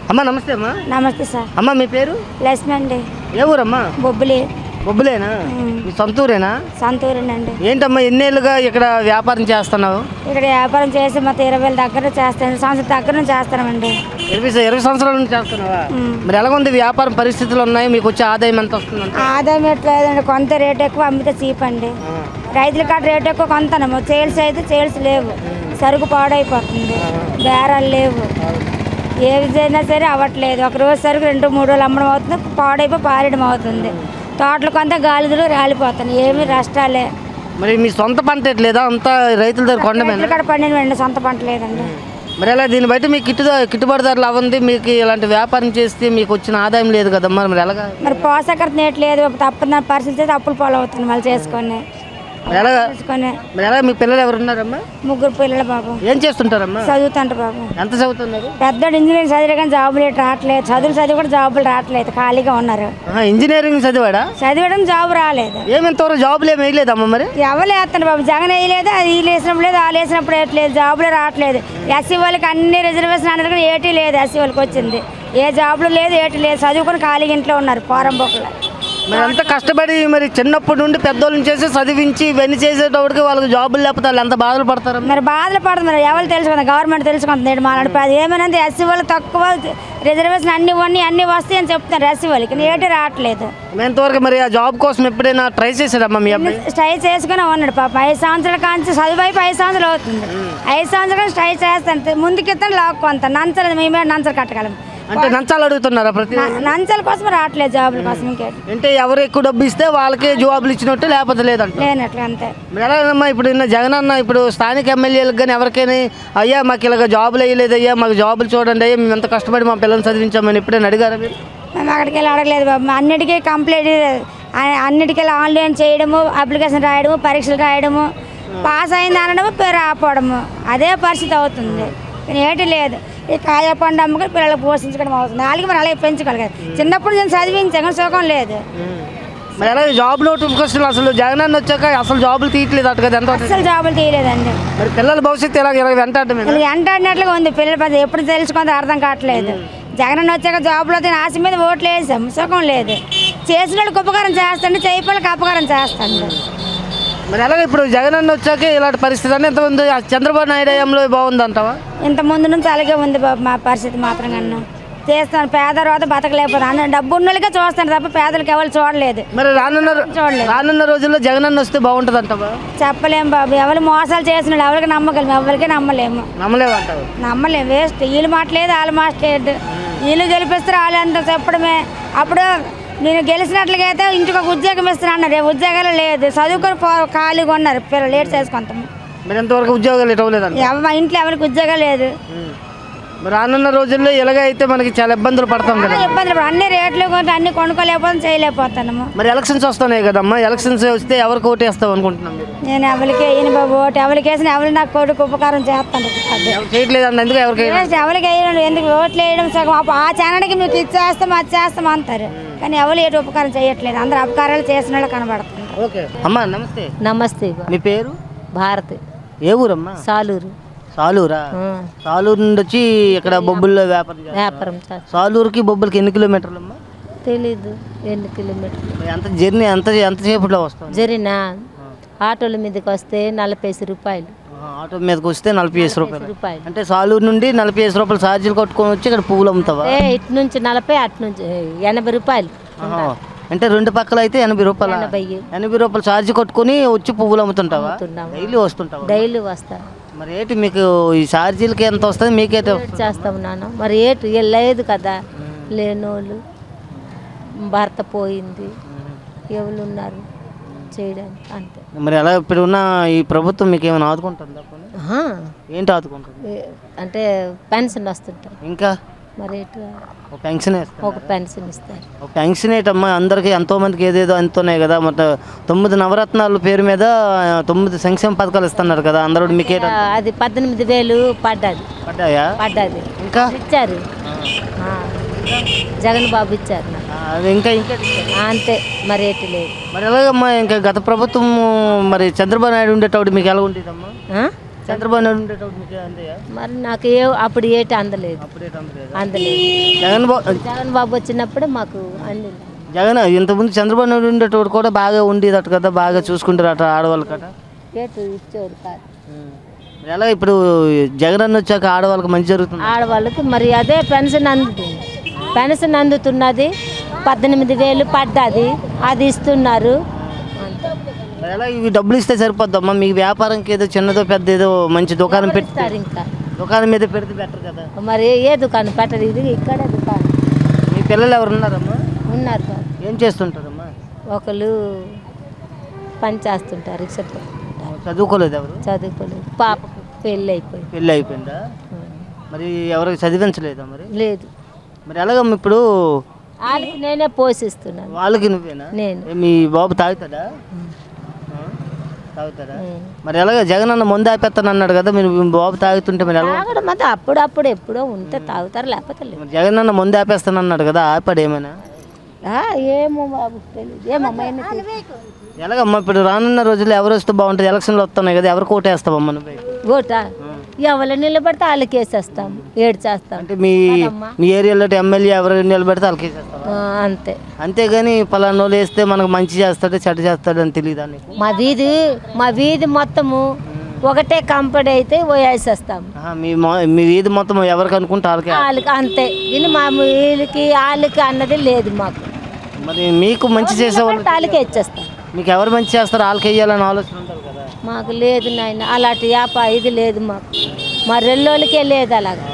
అమ్మా నమస్తే అమ్మా నమస్తే సార్ అమ్మా మీ పేరు లక్ష్మి అండి ఏ ఊరమ్మా బొబ్బులి బొబ్బులేనా మీ సొంత ఊరేనా సంతూరేనండి ఏంటమ్మా ఎన్నేళ్ళుగా ఇక్కడ వ్యాపారం చేస్తున్నావు ఇక్కడ వ్యాపారం చేసి మొత్తం ఇరవై వేల దగ్గర చేస్తాను సంవత్సరం దగ్గర నుంచి చేస్తామండి ఇరవై ఇరవై సంవత్సరాల నుంచి చేస్తున్నావా మరి ఎలా ఉంది వ్యాపారం పరిస్థితులు ఉన్నాయి మీకు వచ్చే ఆదాయం ఎంత వస్తుందంట ఆదాయం ఎట్లేదండి కొంత రేట్ ఎక్కువ అమ్మితే చీప్ అండి రైతుల కాడ రేట్ ఎక్కువ కొంతనము సేల్స్ అయితే సేల్స్ లేవు సరుకు పాడైపోతుంది బేరాలు లేవు ఏ విధంగా సరే అవ్వట్లేదు ఒక రోజు సరుకు రెండు మూడు రోజులు అమ్మడం అవుతుంది పాడైపోయి పారేయడం అవుతుంది తోటలు కొంత గాలిదులు రాలిపోతున్నాయి ఏమి నష్టాలే మరి మీ సొంత పంట ఎట్లేదా అంతా రైతుల దగ్గర కొండమేనా రైతుల కాడ పండిన సొంత పంట లేదండి మరి అలా దీన్ని బట్టి మీకు గిట్టు గిట్టుబాటు ధరలు అవ్వంది మీకు ఇలాంటి వ్యాపారం చేస్తే మీకు వచ్చిన ఆదాయం లేదు కదమ్మా మరి ఎలాగా మరి పోషకత నేట్ లేదు తప్పని పరిస్థితి అయితే అప్పులు పాలు అవుతుంది మళ్ళీ చేసుకొని మరి ఎలాగా చేసుకొని మరి ఎలా మీ పిల్లలు ఎవరున్నారమ్మా ముగ్గురు పిల్లలు బాబు ఏం చేస్తుంటారమ్మా చదువుతుంట బాబు ఎంత చదువుతున్నారు పెద్దోడు ఇంజనీరింగ్ చదివే కానీ జాబులు ఏటి రావట్లేదు చదువులు చదివి కూడా జాబులు రావట్లేదు ఖాళీగా ఉన్నారు ఆహా, ఇంజనీరింగ్ చదివాడా చదివడం జాబు రాలేదు ఏమింతవరకు జాబులు ఏమి వేయలేదమ్మా మరి ఎవరు వేస్తాను బాబు జగన్ వేయలేదు అది వీళ్ళు వేసినప్పుడు లేదు వాళ్ళు వేసినప్పుడు వేయట్లేదు జాబులు రావట్లేదు ఎస్సీ వాళ్ళకి అన్ని రిజర్వేషన్ అన్నారు కానీ ఏటీ లేదు ఎస్సీ వాళ్ళకి వచ్చింది ఏ జాబులు లేదు ఏటీ లేదు చదువుకొని ఖాళీగా ఇంట్లో ఉన్నారు పోరంబొక్కలు మరి అంత కష్టపడి మరి చిన్నప్పటి నుండి పెద్దోళ్ళని చేసి చదివించి ఇవన్నీ చేసేటప్పటికి వాళ్ళకి జాబులు లేకపోతే వాళ్ళు ఎంత బాధలు పడతారమ్మా మరి బాధలు పడుతున్నారు ఎవరు తెలుసుకుంది గవర్నమెంట్ తెలుసుకుంటుంది మాలాడు అది ఏమైనా ఎస్సీ వాళ్ళు తక్కువ రిజర్వేషన్ అన్ని ఇవన్నీ అన్ని వస్తాయి అని చెప్తున్నారు ఎస్సీ వాళ్ళకి కానీ ఏటీ రావట్లేదు మేము ఇంతవరకు మరి ఆ జాబ్ కోసం ఎప్పుడైనా ట్రై చేశారమ్మా మీ అబ్బాయి స్టై చేసుకుని ఉన్నాడు పాప ఐదు సంవత్సరాల కాంచి చదువు అయిపోయి ఐదు సంవత్సరాలు అవుతుంది ఐదు సంవత్సరాలు స్టై చేస్తాను ముందుకెత్తాను లాక్కొంత నంచలు మేమే నంచలు కట్టగలం అంటే నంచాలు అడుగుతున్నారా ప్రతి న- నంచల కోసం రావట్లేదు జాబుల కోసం ఇంకేటి అంటే ఎవరు ఎక్కువ డబ్బు ఇస్తే వాళ్ళకే జాబులు ఇచ్చినట్టు లేకపోతే లేదంట లేనట్లు అంతే మరి ఎలాగమ్మా ఇప్పుడు నిన్న జగన్ అన్న ఇప్పుడు స్థానిక ఎమ్మెల్యేలకు కానీ ఎవరికైనా అయ్యా మాకు ఇలాగ జాబులు వేయలేదు అయ్యా మాకు జాబులు చూడండి అయ్యా మేము ఎంత కష్టపడి మా పిల్లల్ని చదివించామని ఎప్పుడైనా అడిగారా మీరు మేము అక్కడికి వెళ్ళి అడగలేదు బాబు అన్నిటికీ కంప్లీట్ అన్నిటికీ వెళ్ళి ఆన్లైన్ చేయడము అప్లికేషన్ రాయడము పరీక్షలు రాయడము పాస్ అయింది అనడము పేరు రాకపోవడము అదే పరిస్థితి అవుతుంది కానీ ఏటి లేదు ఈ కాయ పండు అమ్ముకొని పిల్లలకు పోషించడం అవుతుంది వాళ్ళకి మరి అలాగే పెంచుకోగలగాలి చిన్నప్పుడు నేను చదివించాను కానీ సుఖం లేదు మరి అలాగే జాబ్ నోటిఫికేషన్ అసలు జగన్ అన్న వచ్చాక అసలు జాబులు తీయట్లేదు అటు కదా ఎంత అస్సలు జాబులు తీయలేదండి మరి పిల్లల భవిష్యత్తు ఇలాగ ఇలాగ వెంటాడమే వీళ్ళకి ఎంటాడినట్లుగా ఉంది పిల్లల పది ఎప్పుడు తెలుసుకుందో అర్థం కావట్లేదు జగన్ వచ్చాక జాబ్లో తిని ఆశ మీద ఓట్లు వేసాం సుఖం లేదు చేసిన వాళ్ళకి ఉపకారం చేస్తాండి చేయపోళ్ళకి అపకారం చేస్తాండి మరి అలాగే ఇప్పుడు జగన్ అన్న వచ్చాక ఇలాంటి పరిస్థితి అంటే ఎంత ఉంది ఆ చంద్రబాబు నాయుడు హయాంలో బాగుంది అంటావా ఇంత ముందు నుంచి అలాగే ఉంది బాబు మా పరిస్థితి మాత్రం కన్నా చేస్తాను పేద తర్వాత బతకలేకపోతే అన్న డబ్బు ఉన్నోళ్ళకే చూస్తాను తప్ప పేదలకు ఎవరు చూడలేదు మరి రానున్న చూడలేదు. రానున్న రోజుల్లో జగన్ అన్న వస్తే బాగుంటుంది అంటావా చెప్పలేం బాబు ఎవరు మోసాలు చేసిన వాళ్ళు ఎవరికి నమ్మగలం ఎవరికి నమ్మలేము నమ్మలేమంటావు నమ్మలేం వేస్ట్ వీళ్ళు మాట్లేదు వాళ్ళ మాట్లేదు వీళ్ళు గెలిపిస్తారు వాళ్ళు అంత చెప్పడమే అప్పుడు నేను గెలిచినట్లుగా అయితే ఇంటికి ఒక ఉద్యోగం ఇస్తాను అన్నారు ఏ ఉద్యోగాలు లేదు చదువుకొని పో ఖాళీగా ఉన్నారు పిల్లలు లేట్ చేసుకుంటాం మరి ఎంతవరకు ఉద్యోగాలు ఇవ్వలేదంట ఎవ- మా ఇంట్లో ఎవరికి ఉద్యోగం లేదు మరి రానున్న రోజుల్లో ఇలాగ అయితే మనకి చాలా ఇబ్బందులు పడతాం కదా చాలా ఇబ్బందులు పడు- అన్ని రేట్లు కొంటే అన్ని కొనుక్కోలేకపోతే చేయలేకపోతున్నాము మరి ఎలక్షన్స్ వస్తున్నాయి కదమ్మా ఎలక్షన్స్ వస్తే ఎవరికి ఓటు వేస్తావు అనుకుంటున్నాం మీరు నేను ఎవరికి వేయను బాబు ఓటు ఎవరికి వేసిన ఎవరు నాకు కొడుకు ఉపకారం చేస్తాను అదే ఎవరు చేయట్లేదు అన్న ఎందుకు ఎవరికి వేస్ట్ ఎవరికి వేయడం ఎందుకు ఓట్లు వేయడం సగం అప్పుడు ఆ ఛానల్కి మీకు ఇచ్చేస్తాం అది చేస్తాం అంటారు కానీ ఎవరు ఏటు ఉపకారం చేయట్లేదు అందరు అపకారాలు చేసిన వాళ్ళు కనబడుతున్నారు ఓకే అమ్మా నమస్తే నమస్తే బా. మీ పేరు భారతి ఏ ఊరమ్మా సాలూరు సాలూరా ఆ, సాలూరు నుండి వచ్చి ఇక్కడ బొబ్బుల్లో వ్యాపారం చేస్తారు వ్యాపారం చేస్తా సాలూరుకి బొబ్బులకి ఎన్ని కిలోమీటర్లు అమ్మా తెలీదు ఎన్ని కిలోమీటర్లు మరి ఎంత జర్నీ ఎంత ఎంతసేపట్లో వస్తాం జరినా ఆటోల మీదకి వస్తే నలభై ఐదు రూపాయలు ఆటో మీదకి వస్తే నలభై ఐదు రూపాయలు రూపాయలు అంటే సాలూరు నుండి నలభై ఐదు రూపాయలు ఛార్జీలు కట్టుకొని వచ్చి ఇక్కడ పువ్వులు అమ్ముతావా ఏ ఇటు నుంచి నలభై అటు నుంచి ఎనభై రూపాయలు ఆహా. అంటే రెండు పక్కల అయితే ఎనభై రూపాయలు ఎనభై ఎనభై రూపాయలు ఛార్జ్ కొట్టుకొని వచ్చి పువ్వులు అమ్ముతుంటావా అమ్ముతున్నాము. డైలీ వస్తుంటావా డైలీ వస్తా మరి ఏంటి మీకు ఈ ఛార్జీలకి ఎంత వస్తుంది మీకైతే ఏటు చేస్తాం నాన్న మరి ఏటు ఏ లేదు కదా లేనోళ్ళు భర్త పోయింది ఎవరు ఉన్నారు చేయడానికి అంతే మరి ఎలా ఇప్పుడు ఉన్న ఈ ప్రభుత్వం మీకు ఏమైనా ఆదుకుంటుందా పోనీ? ఆహా. ఏంటి ఆదుకుంటుంది ఏ- అంటే పెన్షన్ వస్తుంటాయి ఇంకా మరి ఎటు ఒక పెన్షన్ వేస్తారు ఒక పెన్షన్ ఇస్తారు ఒక పెన్షన్ ఏంటమ్మా అందరికీ ఎంతో మందికి ఏదేదో ఎంతున్నాయి కదా మొత్తం తొమ్మిది నవరత్నాల పేరు మీద ఆ, తొమ్మిది సంక్షేమ పథకాలు ఇస్తున్నారు కదా అందరూ మీకేట ఆ, అది పద్దెనిమిది వేలు పడ్డది పడ్డాయా పడ్డది ఇంకా ఇచ్చారు ఆ, జగన్ బాబు ఇచ్చారు నాకు ఆ, అది ఇంకా ఇంకా ఆ, అంతే మరి ఎటు లేదు మరి ఎలాగమ్మా ఇంకా గత ప్రభుత్వం మరి చంద్రబాబు నాయుడు ఉండేటప్పుడు మీకు ఎలా ఉండేదమ్మా ఆ? చంద్రబాబు నాయుడు ఉండేటప్పుడు మీకు అందేయా మరి నాకు ఏ అప్పుడు ఏటి అందలేదు అప్పుడేట అందలేదు అందలేదు జగన్ బాబు జగన్ బాబు వచ్చినప్పుడే మాకు అందింది జగన్ ఇంతకుముందు చంద్రబాబు నాయుడు ఉండేటప్పుడు కూడా బాగా ఉండేదట కదా బాగా చూసుకుంటారట ఆడవాళ్ళు కట ఏటు ఇచ్చేవారు కాదు మరి ఎలా ఇప్పుడు జగన్ అన్న వచ్చాక ఆడవాళ్ళకి మంచి జరుగుతుంది ఆడవాళ్ళకి మరి అదే పెన్షన్ అందుతుంది పెన్షన్ అందుతున్నది పద్దెనిమిది వేలు పడ్డది అది ఇస్తున్నారు అంతే. మరి ఎలా ఇవి డబ్బులు ఇస్తే సరిపోద్దమ్మా మీకు వ్యాపారంకి ఏదో చిన్నదో పెద్ద ఏదో మంచి దుకాణం పెట్టి ఇస్తారు ఇంకా దుకాణం మీద పెడితే బెటర్ కదా మరి ఏ దుకాణం పెట్టరు ఇది ఇక్కడే దుకాణం మీ పిల్లలు ఎవరు ఉన్నారమ్మా ఉన్నారు బాబు ఏం చేస్తుంటారమ్మా ఒకళ్ళు పని చేస్తుంటారు రిక్షా చదువుకోలేదు ఎవరు చదువుకోలేదు పాపకు పెళ్ళి అయిపోయింది పెళ్ళి అయిపోయిందా మరి ఎవరికి చదివించలేదా మరి లేదు మరి ఎలాగమ్మా ఇప్పుడు వాళ్ళకి నేనే పోషిస్తున్నాను వాళ్ళకి నువ్వేనా నేను ఏ, మీ బాబు తాగుతాడా ఆ? తాగుతాడా ఉం. మరి ఎలాగ జగన్ అన్న ముందు ఆపేస్తాను అన్నాడు కదా మీరు మీ బాబు తాగుతుంటే మరి ఎలా తాగడం అంటే అప్పుడప్పుడు ఎప్పుడో ఉంటే తాగుతారు లేకపోతే లేదు మరి జగన్ అన్న ముందు ఆపేస్తాను అన్నాడు కదా ఆపాడు ఏమైనా ఆ, ఏమో బాబు తెలియదు ఏమమ్మా ఎన్ని తెలియదు. ఎలాగమ్మా ఇప్పుడు రానున్న రోజుల్లో ఎవరు వస్తే బాగుంటుంది ఎలక్షన్లు వస్తున్నాయి కదా ఎవరు కోటేస్తావమ్మా నువ్వు ఓటా ఎవరు నిలబడితే వాళ్ళకి వేసేస్తాం ఏడు చేస్తాం అంటే మీ మీ ఏరియాలో ఎమ్మెల్యే ఎవరు నిలబెడితే వాళ్ళకి వేసేస్తావా? ఆ, అంతే అంతేగాని పలానా వాళ్ళు వేస్తే మనకు మంచి చేస్తాడు చెడ్డ చేస్తాడు అని తెలియదా నీకు మా వీధి మా వీధి మొత్తము ఒకటే కంపెనీ అయితే వేసేస్తాం ఆహా, మీ మొ- మీ వీధి మొత్తం ఎవరికి అనుకుంటే వాళ్ళకి వాళ్ళకి అంతే ఇది మా వీళ్ళకి వాళ్ళకి అన్నది లేదు మాకు మరి మీకు మంచి చేసే వాళ్ళు వాళ్ళకి ఇచ్చేస్తాం మీకు ఎవరు మంచి చేస్తారో వాళ్ళకి వేయాలని ఆలోచన ఉంటారు కదా మాకు లేదు నాయన అలాంటి యాప ఇది లేదు మాకు మా రెల్లోళ్ళకే లేదు అలాగా